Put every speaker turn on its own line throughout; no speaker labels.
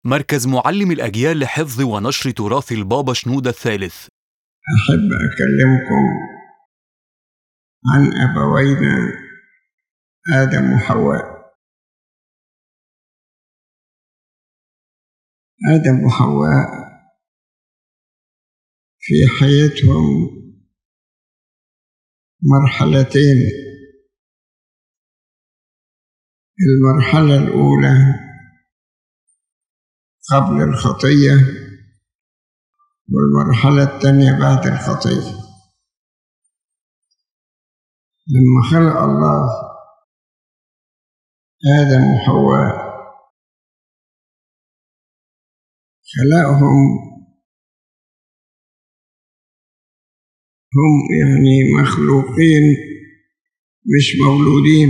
مركز معلم الأجيال لحفظ ونشر تراث البابا شنودة الثالث
أحب أكلمكم عن أبوينا آدم وحواء آدم وحواء في حياتهم مرحلتين المرحلة الأولى قبل الخطية والمرحلة الثانية بعد الخطية لما خلق الله آدم وحواء خلقهم هم يعني مخلوقين مش مولودين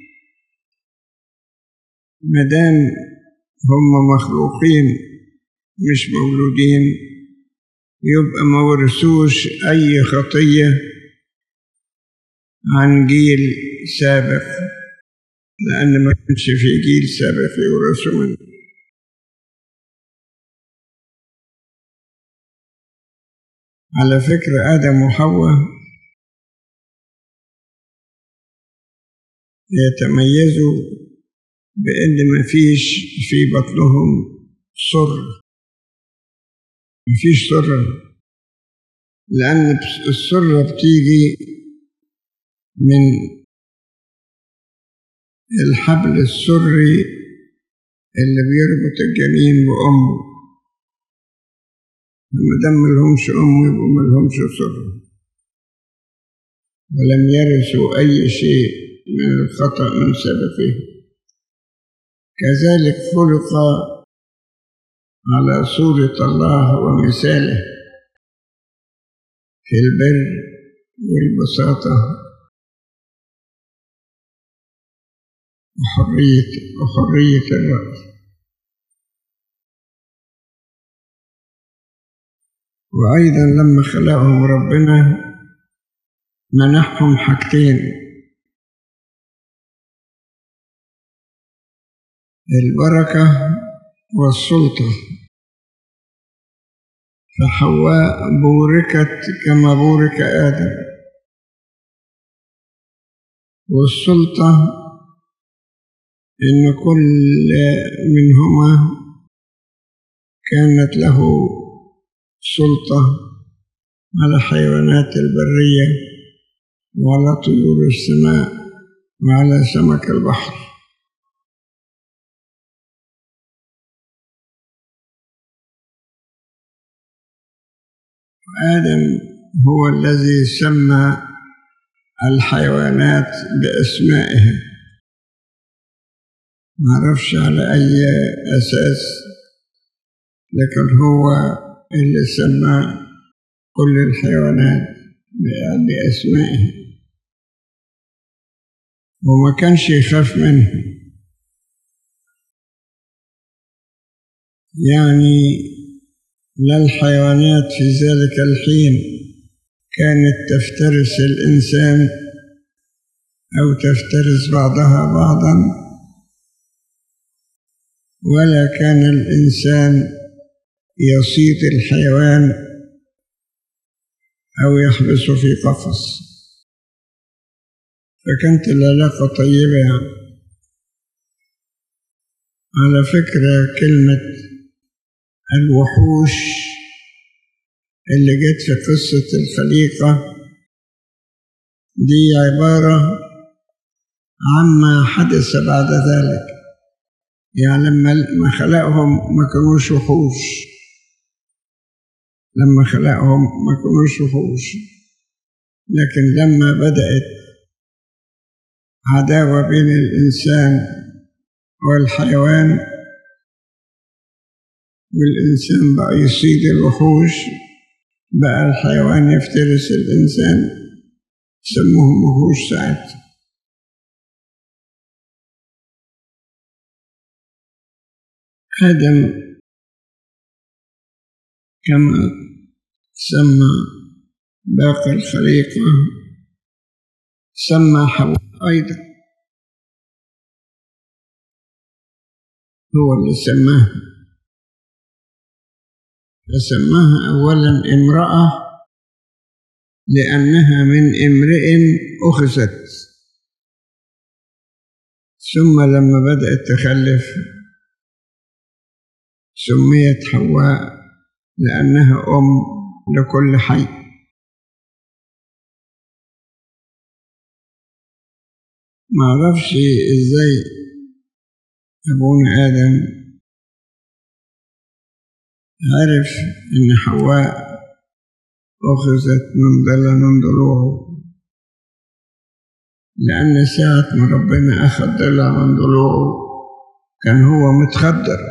مدام هم مخلوقين مش مولودين يبقى ما ورثوش أي خطية عن جيل سابق لأن ما كانش في جيل سابق يورثوا منه على فكرة آدم وحواء يتميزوا بأن ما فيش في بطنهم سر مفيش سرة لأن السرة بتيجي من الحبل السري اللي بيربط الجنين بأمه لما دام ملهمش أم يبقوا ملهمش سرة ولم يرثوا أي شيء من الخطأ من سببه كذلك خلق على صورة الله ومثاله في البر والبساطة وحرية وحرية الرأي وأيضا لما خلقهم ربنا منحهم حاجتين البركة والسلطة فحواء بوركت كما بورك آدم والسلطة إن كل منهما كانت له سلطة على حيوانات البرية وعلى طيور السماء وعلى سمك البحر آدم هو الذي سمى الحيوانات بأسمائها ما عرفش على أي أساس لكن هو اللي سمى كل الحيوانات بأسمائها وما كانش يخاف منها يعني لا الحيوانات في ذلك الحين كانت تفترس الإنسان أو تفترس بعضها بعضا ولا كان الإنسان يصيد الحيوان أو يحبسه في قفص فكانت العلاقة طيبة يعني على فكرة كلمة الوحوش اللي جت في قصة الخليقة دي عبارة عما حدث بعد ذلك يعني لما خلقهم ما كانوش وحوش لما خلقهم ما كانوش وحوش لكن لما بدأت عداوة بين الإنسان والحيوان والإنسان بقى يصيد الوحوش بقى الحيوان يفترس الإنسان سموهم وحوش ساعتها آدم كما سمى باقي الخليقة سمى حواء أيضا هو اللي سماه فسماها أولا امرأة لأنها من امرئ أخذت ثم لما بدأت تخلف سميت حواء لأنها أم لكل حي ما أعرفش إزاي أبونا آدم عرف إن حواء أخذت من ضلع من ضلوعه لأن ساعة ما ربنا أخذ ضلع من ضلوعه كان هو متخدر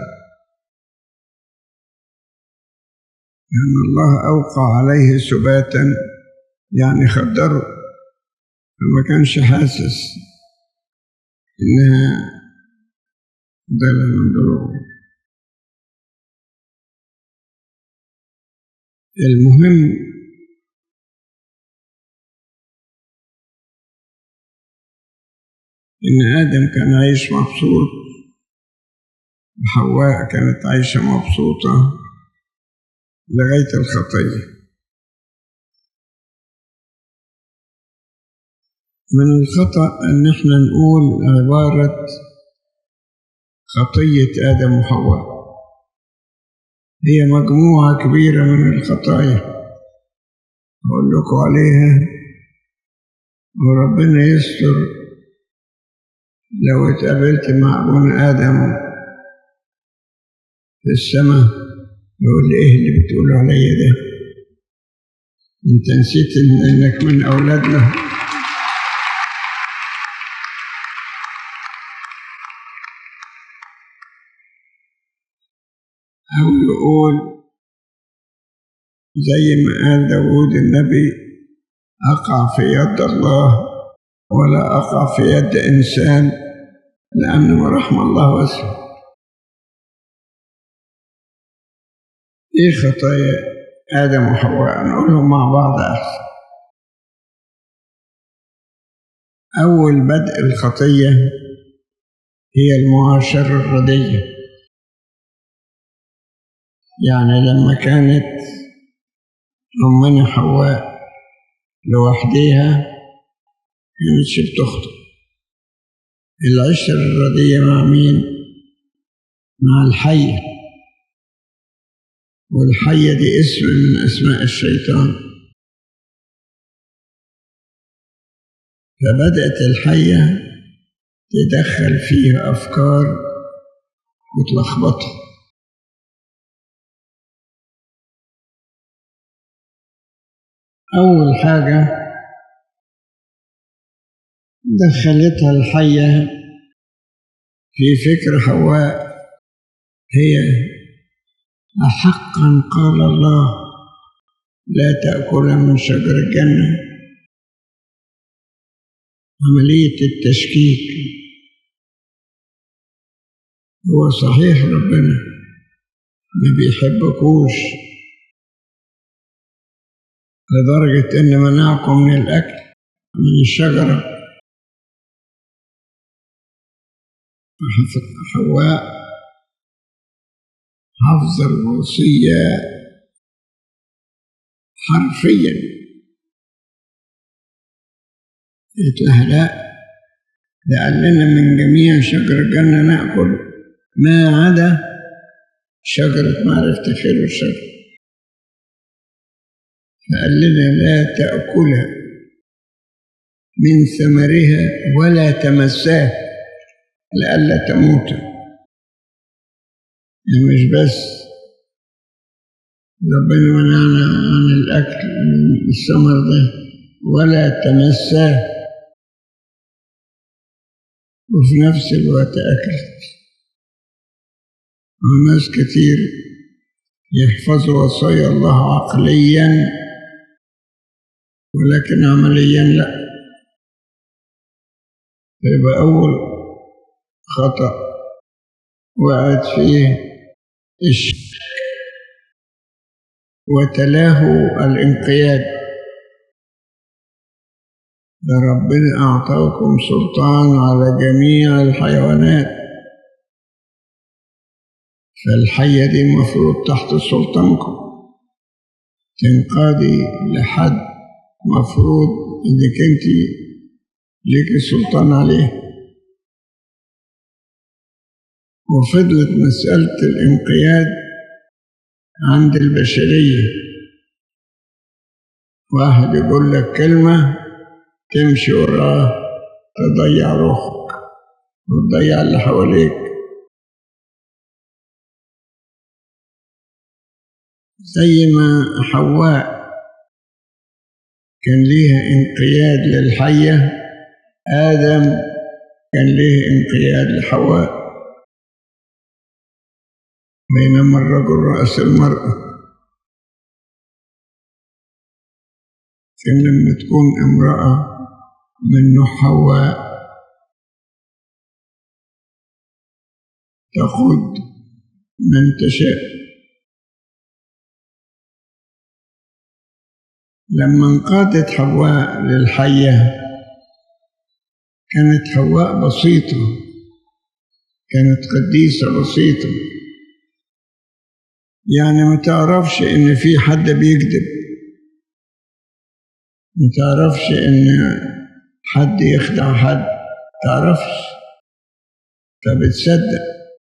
لأن الله أوقع عليه سباتا يعني خدره فما كانش حاسس إنها ضلع من ضلوعه المهم إن آدم كان عايش مبسوط وحواء كانت عايشة مبسوطة لغاية الخطية من الخطأ إن إحنا نقول عبارة خطية آدم وحواء هي مجموعة كبيرة من الخطايا أقول لكم عليها وربنا يستر لو اتقابلت مع ابونا آدم في السماء يقول لي إيه اللي بتقول عليا ده أنت نسيت إنك من أولادنا أو يقول زي ما قال داود النبي أقع في يد الله ولا أقع في يد إنسان لأن رحم الله واسع إيه خطايا آدم وحواء نقولهم مع بعض أحسن أول بدء الخطية هي المعاشرة الردية يعني لما كانت أمنا حواء لوحديها كانتش بتخطئ العشرة الردية مع مين؟ مع الحية والحية دي اسم من أسماء الشيطان فبدأت الحية تدخل فيها أفكار وتلخبطها أول حاجة دخلتها الحية في فكر حواء هي أحقا قال الله لا تأكل من شجر الجنة عملية التشكيك هو صحيح ربنا ما بيحبكوش لدرجة إن منعكم من الأكل من الشجرة حواء حفظ الوصية حرفيا قلت لها لا ده قال لنا من جميع شجر الجنة نأكل ما عدا شجرة معرفة الخير والشر فقال لنا لا تأكلها من ثمرها ولا تمساه لئلا تموت يعني مش بس ربنا منعنا عن الأكل من الثمر ده ولا تمساه وفي نفس الوقت أكلت وناس كتير يحفظوا وصايا الله عقليا ولكن عمليا لا يبقى أول خطأ وقعت فيه الشك وتلاه الانقياد ده ربنا أعطاكم سلطان على جميع الحيوانات فالحية دي مفروض تحت سلطانكم تنقادي لحد مفروض انك انت ليك سلطان عليه وفضلت مسألة الانقياد عند البشرية واحد يقول لك كلمة تمشي وراه تضيع روحك وتضيع اللي حواليك زي ما حواء كان ليها انقياد للحية آدم كان ليه انقياد لحواء بينما الرجل رأس المرأة كان لما تكون امرأة من نوع حواء تقود من تشاء لما انقادت حواء للحية كانت حواء بسيطة كانت قديسة بسيطة يعني ما تعرفش إن في حد بيكذب ما تعرفش إن حد يخدع حد تعرفش فبتصدق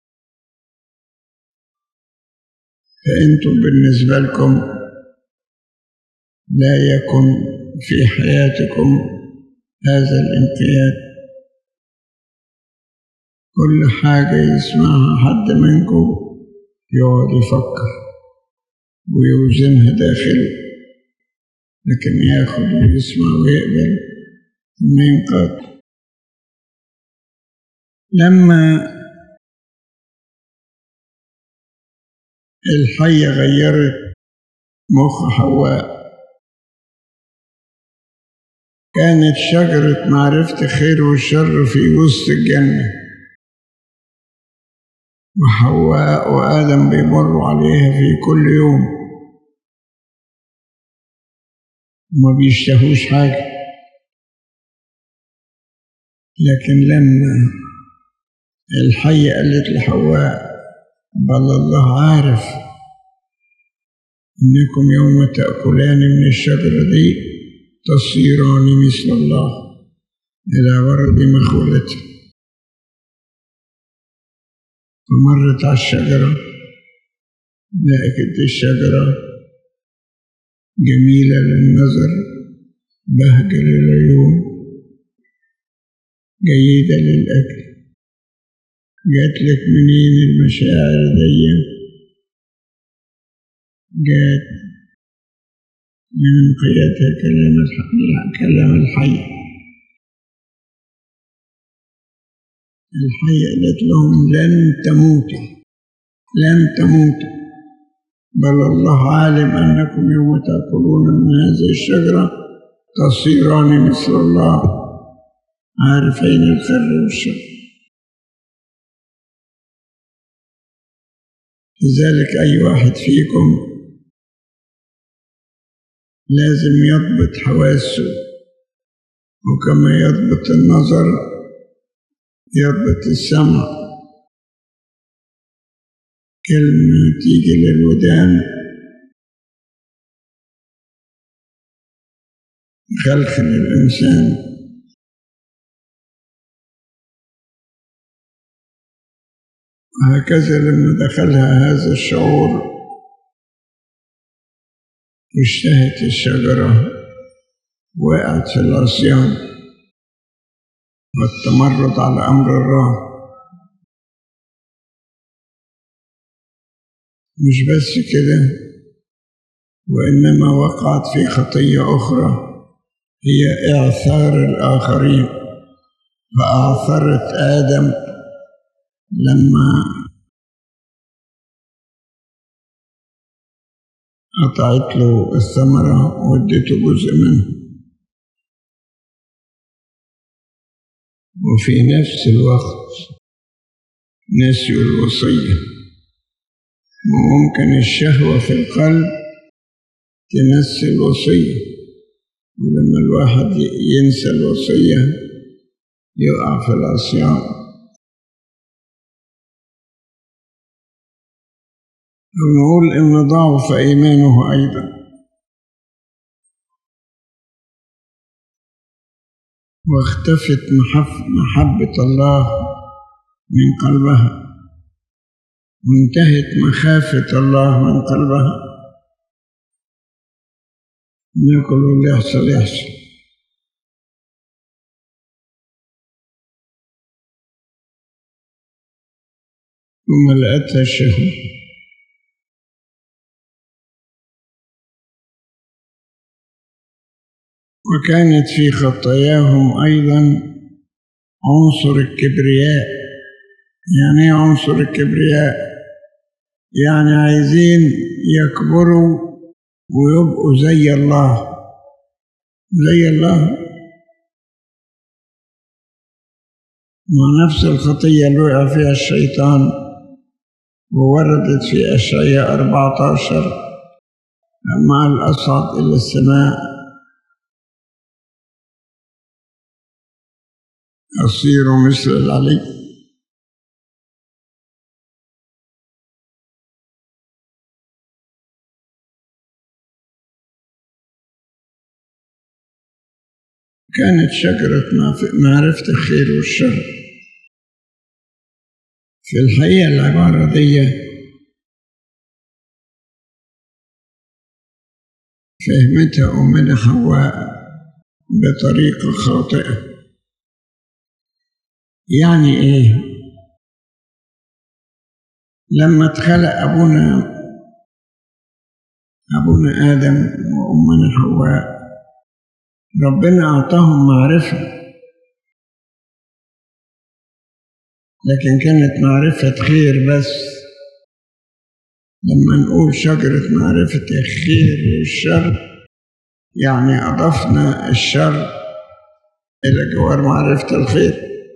فأنتم بالنسبة لكم لا يكن في حياتكم هذا الانقياد كل حاجة يسمعها حد منكم يقعد يفكر ويوزنها داخله لكن ياخد ويسمع ويقبل ثم ينقاد لما الحية غيرت مخ حواء كانت شجرة معرفة الخير والشر في وسط الجنة وحواء وآدم بيمروا عليها في كل يوم وما بيشتهوش حاجة لكن لما الحية قالت لحواء بل الله عارف إنكم يوم تأكلان من الشجرة دي تصيران مثل الله إلى ورد مخولته فمرت على الشجرة لقيت الشجرة جميلة للنظر بهجة للعيون جيدة للأكل جات لك منين المشاعر دي جات من انقيادها كلام الحي كلام الحي الحي قالت لهم لن تموتوا لن تموتوا بل الله عالم أنكم يوم تأكلون من هذه الشجرة تصيران مثل الله عارفين الخير والشر لذلك أي واحد فيكم لازم يضبط حواسه وكما يضبط النظر يضبط السمع كلمة تيجي للودان خلخل الإنسان وهكذا لما دخلها هذا الشعور واشتهت الشجرة وقعت في العصيان والتمرد على أمر الله مش بس كده وإنما وقعت في خطية أخرى هي إعثار الآخرين فأعثرت آدم لما قطعت له الثمرة واديته جزء منها وفي نفس الوقت نسيوا الوصية وممكن الشهوة في القلب تنسي الوصية ولما الواحد ينسى الوصية يقع في العصيان أو نقول إن ضعف إيمانه أيضا واختفت محف- محبة الله من قلبها وانتهت مخافة الله من قلبها ناكل واللي يحصل يحصل وملأتها الشهوة وكانت في خطاياهم أيضا عنصر الكبرياء يعني ايه عنصر الكبرياء يعني عايزين يكبروا ويبقوا زي الله زي الله مع نفس الخطية اللي وقع فيها الشيطان ووردت في أشعياء 14 لما قال أصعد إلى السماء أصير مثل العلي كانت شجرة معف- معرفة الخير والشر في الحقيقة العبارة دي فهمتها أمنا حواء بطريقة خاطئة يعني إيه؟ لما اتخلق أبونا أبونا آدم وأمنا حواء ربنا أعطاهم معرفة لكن كانت معرفة خير بس لما نقول شجرة معرفة الخير والشر يعني أضفنا الشر إلى جوار معرفة الخير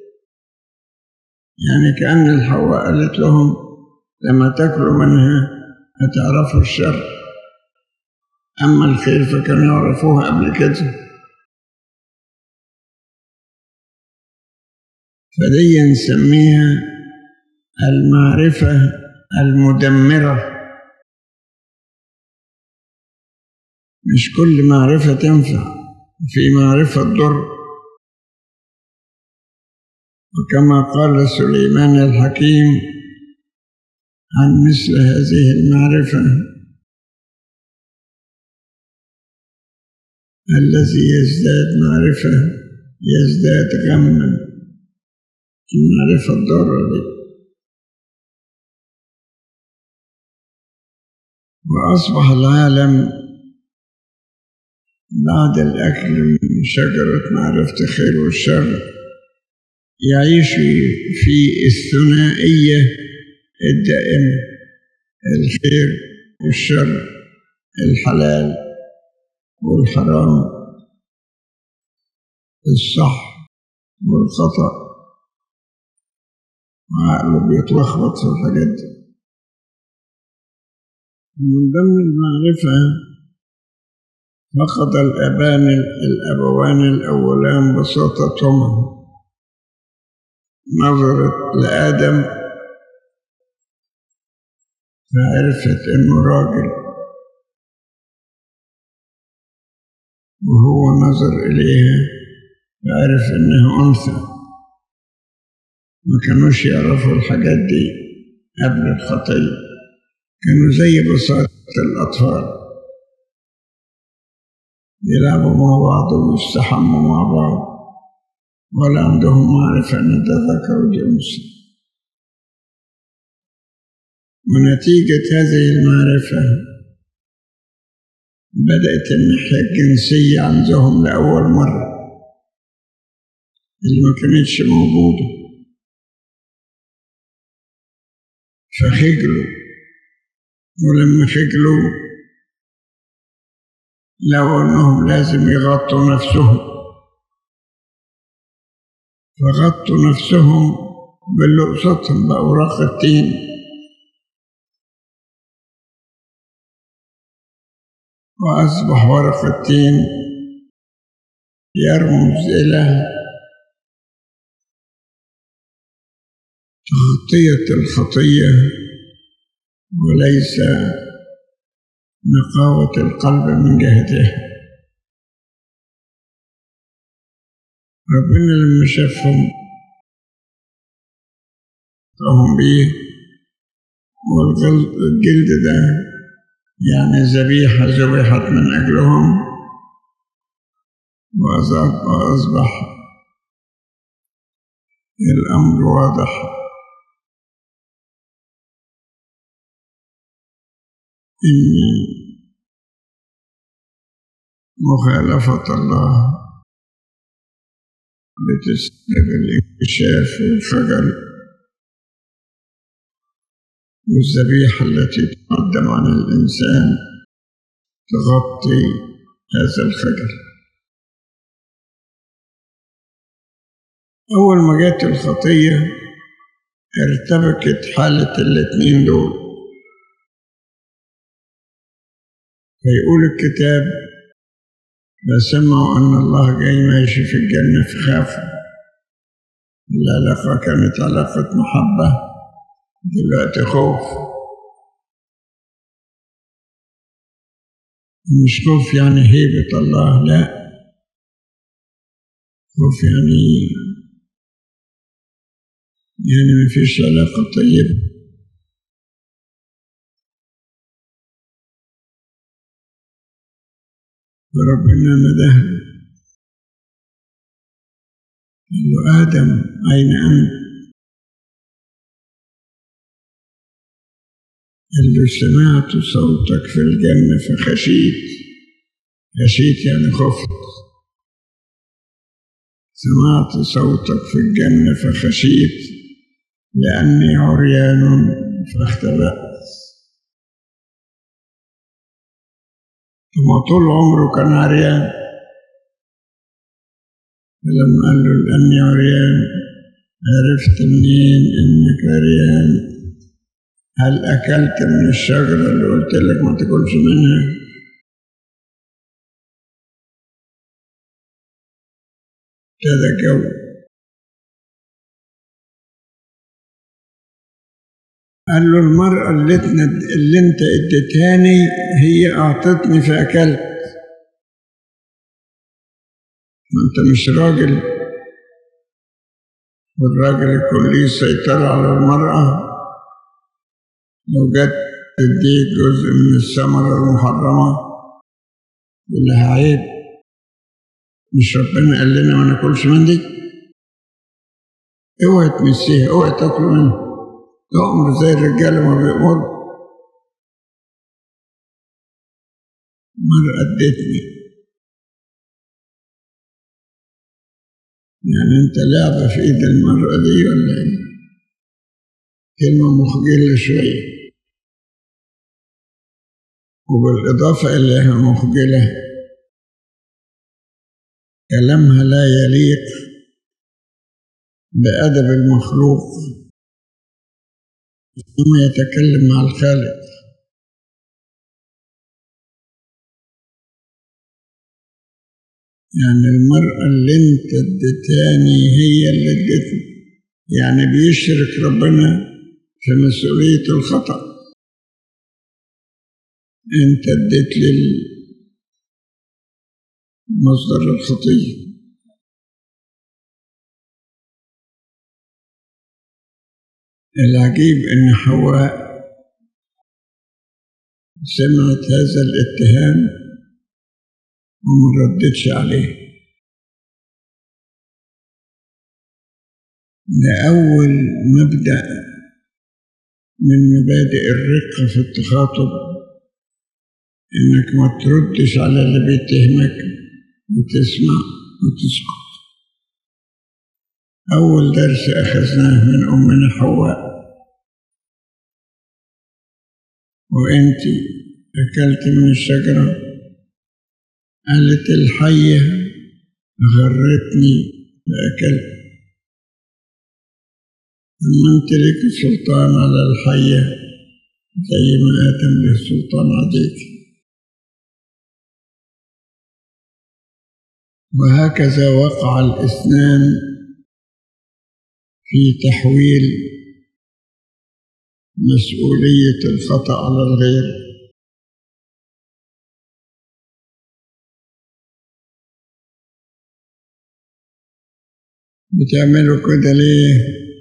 يعني كأن الحواء قالت لهم لما تاكلوا منها هتعرفوا الشر أما الخير فكانوا يعرفوها قبل كده فدي نسميها المعرفة المدمرة مش كل معرفة تنفع في معرفة تضر وكما قال سليمان الحكيم عن مثل هذه المعرفة الذي يزداد معرفة يزداد غما المعرفة الضارة دي وأصبح العالم بعد الأكل من شجرة معرفة الخير والشر يعيش في الثنائية الدائمة الخير والشر الحلال والحرام الصح والخطأ وعقله بيتلخبط في الحاجات دي من ضمن المعرفة فقد الأبان الأبوان الأولان بساطتهما نظرت لآدم فعرفت إنه راجل وهو نظر إليها فعرف إنها أنثى ما كانوش يعرفوا الحاجات دي قبل الخطية كانوا زي بساطة الأطفال يلعبوا مع بعض ويستحموا مع بعض ولا عندهم معرفة أن ده ذكر ودي أنثى ونتيجة هذه المعرفة بدأت الناحية الجنسية عندهم لأول مرة اللي ما كانتش موجودة فخجلوا ولما خجلوا لقوا انهم لازم يغطوا نفسهم فغطوا نفسهم باللي قصتهم بأوراق التين وأصبح ورق التين يرمز إلى تغطية الخطية وليس نقاوة القلب من جهته ربنا لما شافهم طاهم بيه والجلد ده يعني ذبيحة ذبحت من أجلهم وأصبح الأمر واضح إن مخالفة الله بتسبب الانكشاف والخجل والذبيحة التي تقدم عن الإنسان تغطي هذا الخجل أول ما جت الخطية ارتبكت حالة الاتنين دول فيقول الكتاب فسمعوا أن الله جاي ماشي في الجنة فخافوا العلاقة كانت علاقة محبة دلوقتي خوف مش خوف يعني هيبة الله لا خوف يعني يعني ما فيش علاقة طيبة وربنا نده قال له آدم أين أنت؟ قال له سمعت صوتك في الجنة فخشيت خشيت يعني خفت سمعت صوتك في الجنة فخشيت لأني عريان فاختبأت ثم طول عمره كان عريان فلما قال له لأني عريان عرفت منين إنك عريان هل أكلت من الشجرة اللي قلت لك ما تاكلش منها ابتدى جو قال له المرأة اللي, اللي انت اديتهاني هي اعطتني فاكلت ما انت مش راجل والراجل يكون ليه سيطرة على المرأة لو جت تديك جزء من الثمرة المحرمة يقول لها عيب مش ربنا قال لنا ما ناكلش من دي اوعي تمسيها اوعي تاكل منها تؤمر زي الرجاله ما بيأمروا مرة ادتني يعني انت لعبة في ايد المرأة دي ولا ايه كلمة مخجلة شوية وبالإضافة إليها مخجلة كلامها لا يليق بأدب المخلوق ثم يتكلم مع الخالق يعني المرأة اللي انت اديتاني هي اللي ادتني يعني بيشرك ربنا في مسؤولية الخطأ انت اديت لي مصدر الخطية العجيب ان حواء سمعت هذا الاتهام وما ردتش عليه ده أول مبدأ من مبادئ الرقة في التخاطب إنك ما تردش على اللي بيتهمك وتسمع وتسكت أول درس أخذناه من أمنا حواء وأنت أكلت من الشجرة قالت الحية غرتني فأكلت أما أنت لك سلطان على الحية زي ما آدم له سلطان عليك وهكذا وقع الاثنان في تحويل مسؤولية الخطأ على الغير بتعملوا كده ليه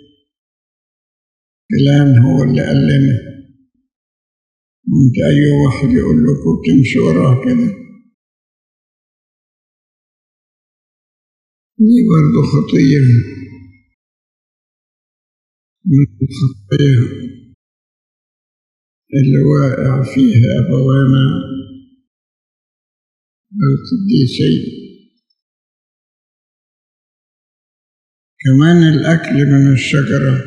فلان هو اللي قال لنا انت اي واحد يقول لكم تمشي وراه كده دي برضه خطية من الخطايا اللي واقع فيها أبوانا القديسين كمان الأكل من الشجرة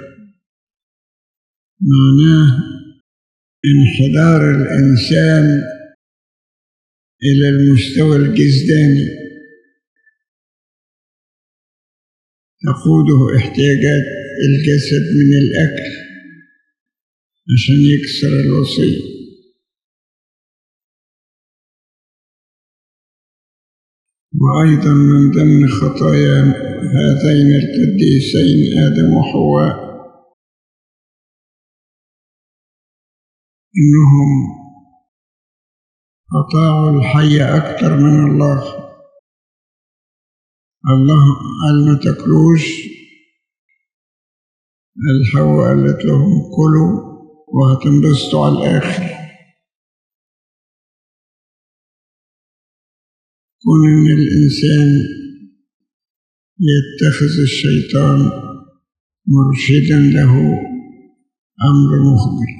معناه انحدار الإنسان إلى المستوى الجسداني تقوده احتياجات الجسد من الأكل عشان يكسر الوصية وأيضا من ضمن خطايا هذين القديسين آدم وحواء إنهم أطاعوا الحي أكثر من الله الله قال ما تاكلوش الحواء قالت لهم كلوا وهتنبسطوا على الآخر كون إن الإنسان يتخذ الشيطان مرشدا له أمر مخبر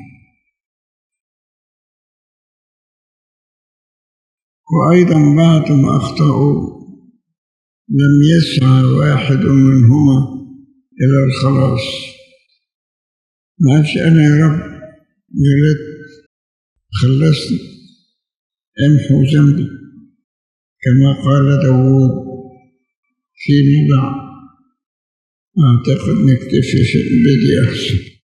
وأيضا بعد ما أخطأوا لم يسعى واحد منهما إلى الخلاص ما قالش أنا يا رب يا ريت خلصني امحو ذنبي كما قال داود فيما بعد أعتقد نكتفي في بدي أحسن